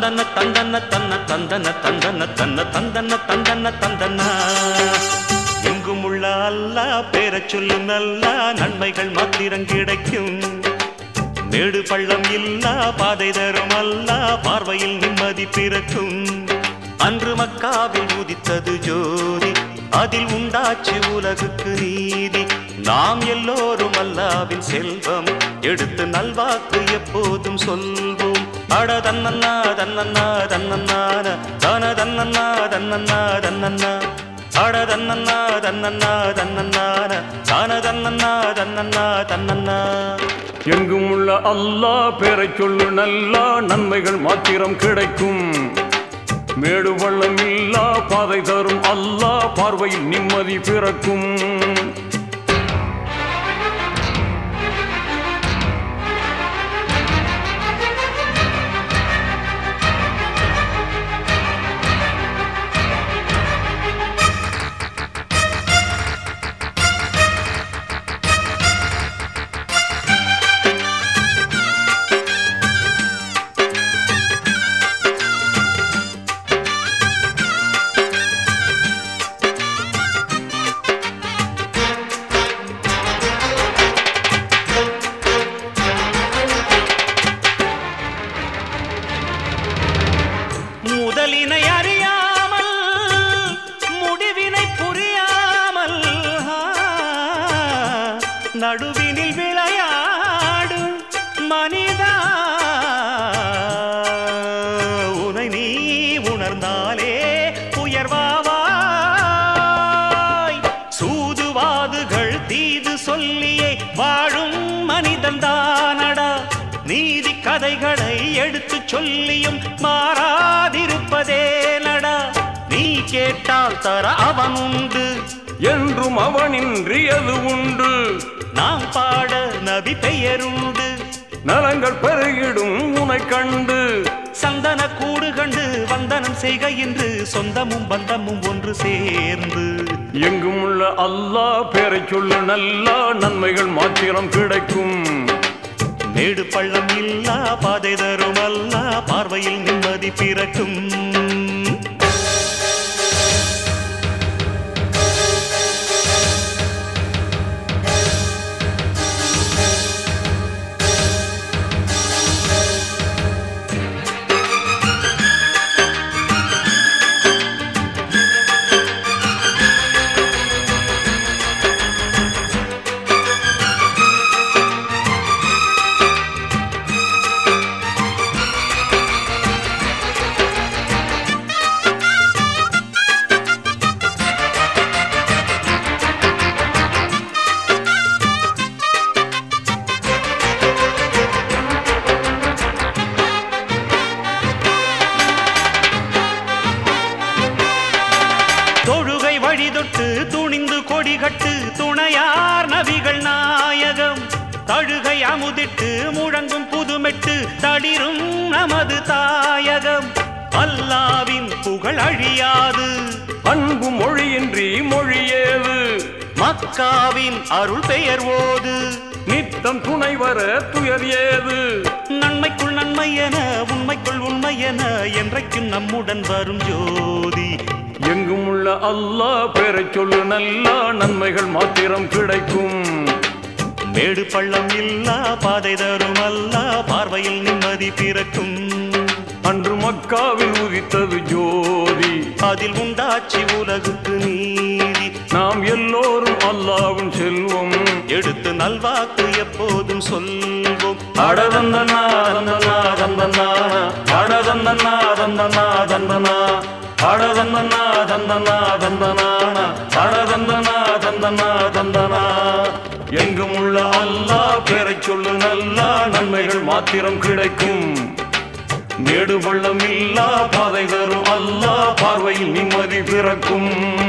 தந்தன தந்தன தன்ன தந்தன தந்தன தன்ன தந்தன தந்தன தந்தன எங்கும் உள்ள அல்லா பேரச் சொல்லு நல்லா நன்மைகள் மாத்திரம் கிடைக்கும் மேடு பள்ளம் இல்லா பாதை தரும் அல்லா பார்வையில் நிம்மதி பிறக்கும் அன்று மக்காவில் உதித்தது ஜோதி அதில் உண்டாச்சு உலகுக்கு நீதி நாம் எல்லோரும் அல்லாவின் செல்வம் எடுத்து நல்வாக்கு எப்போதும் சொல்வோம் அட தன்னன்னா தன்னன்னா தன்னன்னான தன தன்னன்னா தன்னன்னா தன்னன்னா அட தன்னன்னா தன்னன்னா தன்னன்னான தன தன்னன்னா தன்னன்னா தன்னன்னா எங்கும் உள்ள அல்லாஹ் பேரைச் சொல்லு நல்லா நன்மைகள் மாத்திரம் கிடைக்கும் மேடு பள்ளம் இல்லா பாதை தரும் அல்லாஹ் பார்வையில் நிம்மதி பிறக்கும் முதலினை அறியாமல் முடிவினை புரியாமல் ஆ, நடுவினில் விளையாடும் மனிதா உனை நீ உணர்ந்தாலே உயர்வாவாய் சூதுவாதுகள் தீது சொல்லியே வாழும் மனிதன் தானடா நீதி கதைகளை எடுத்துச் சொல்லியும் மாறாதிருப்பதே நடா நீ கேட்டால் தர அவன் உண்டு என்றும் அவனின்றி அது உண்டு நாம் பாட நபி பெயருண்டு நலங்கள் பெருகிடும் உனை கண்டு சந்தன கூடு கண்டு வந்தனம் செய்க என்று சொந்தமும் பந்தமும் ஒன்று சேர்ந்து எங்கும் உள்ள அல்லாஹ் பேரைச் சொல்லு நல்லா நன்மைகள் மாத்திரம் கிடைக்கும் மேடு பள்ளம் இல்லா பாதை தரும் அல்லா பார்வையில் நிம்மதி பிறக்கும் தொழுகை வழிதொட்டு துணிந்து கொடி கட்டு துணையார் நபிகள் நாயகம் தழுகை அமுதிட்டு முழங்கும் புதுமெட்டு தளிரும் நமது தாயகம் அல்லாவின் புகழ் அழியாது அன்பு மொழியின்றி மொழியேது மக்காவின் அருள் பெயர் ஓது நித்தம் துணை வர துயர் ஏது நன்மைக்குள் நன்மை என உண்மைக்குள் உண்மை என என்றைக்கும் நம்முடன் வரும் ஜோதி எங்கும் உள்ள அல்லாஹ் பேரைச் சொல்லு நல்லா நன்மைகள் மாத்திரம் கிடைக்கும் மேடு பள்ளம் இல்லா பாதை தரும் அல்லா பார்வையில் நிம்மதி பிறக்கும் அன்று மக்காவில் உதித்தது ஜோதி அதில் உண்டாச்சி உலகுக்கு நீதி நாம் எல்லோரும் அல்லாவின் செல்வம் எடுத்து நல்வாக்கு எப்போதும் சொல்வோம் அடதந்தனா தந்தனா தந்தனா அடதந்தனா தந்தனா தந்தனா அடதந்தனா தந்தனா தந்தனா அடதந்தனா தந்தனா தந்தனா எங்கும் உள்ள அல்லாஹ் பேரைச் சொல்லு நல்லா நன்மைகள் மாத்திரம் கிடைக்கும் மேடு பள்ளம் இல்லா பாதை தரும் அல்லாஹ் பார்வையில் நிம்மதி பிறக்கும்